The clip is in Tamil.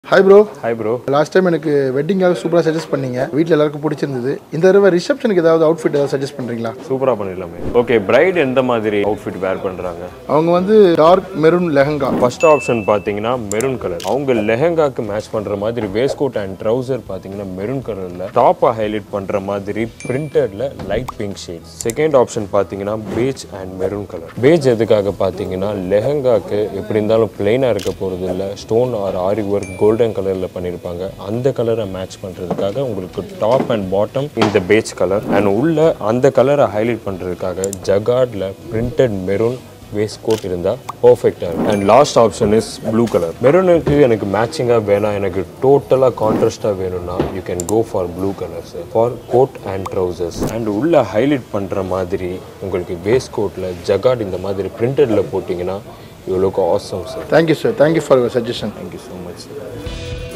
hi bro hi bro last time எனக்கு வெட்டிங்காக சூப்பராக சஜஸ்ட் பண்ணீங்க வீட்டில் எல்லாருக்கும் பிடிச்சிருந்தது இந்த தடவை ரிசப்ஷனுக்கு ஏதாவது அவுட்ஃபிட் ஏதாவது சஜஸ்ட் பண்ணுறீங்களா சூப்பராக பண்ணிடலாமே ஓகே பிரைட் எந்த மாதிரி அவுட்ஃபிட் வேர் பண்ணுறாங்க அவங்க வந்து dark maroon lehenga first option பார்த்தீங்கன்னா மெரூன் கலர் அவங்க லெஹங்காக்கு மேட்ச் பண்ணுற மாதிரி வேஸ்ட் கோட் அண்ட் ட்ரௌசர் பார்த்தீங்கன்னா மெரூன் கலரில் டாப்பை ஹைலைட் பண்ணுற மாதிரி பிரிண்டடில் light pink shade second option பார்த்தீங்கன்னா beige and maroon colour beige எதுக்காக பார்த்தீங்கன்னா லெஹங்காக்கு எப்படி இருந்தாலும் பிளெயினாக இருக்க போகிறது இல்லை stone or aari work golden கலரில் பண்ணியிருப்பாங்க அந்த கலரை மேட்ச் பண்ணுறதுக்காக உங்களுக்கு டாப் அண்ட் பாட்டம் இந்த பேஜ் கலர் அண்ட் உள்ள அந்த கலரை ஹைலைட் பண்ணுறதுக்காக ஜகார்டில் பிரிண்டட் மெரூன் வேஸ்ட் கோட் இருந்தால் பர்ஃபெக்டாக இருக்கும் and last option is blue colour மெரூனுக்கு எனக்கு மேட்சிங்காக வேணாம் எனக்கு டோட்டலாக கான்ட்ராஸ்டாக வேணும்னா you can go for blue colours for coat and trousers and உள்ள ஹைலைட் பண்ணுற மாதிரி உங்களுக்கு வேஸ்ட் கோட்டில் ஜகாட் இந்த மாதிரி பிரிண்டடில் போட்டிங்கன்னா you look awesome sir thank you sir thank you for your suggestion thank you so much sir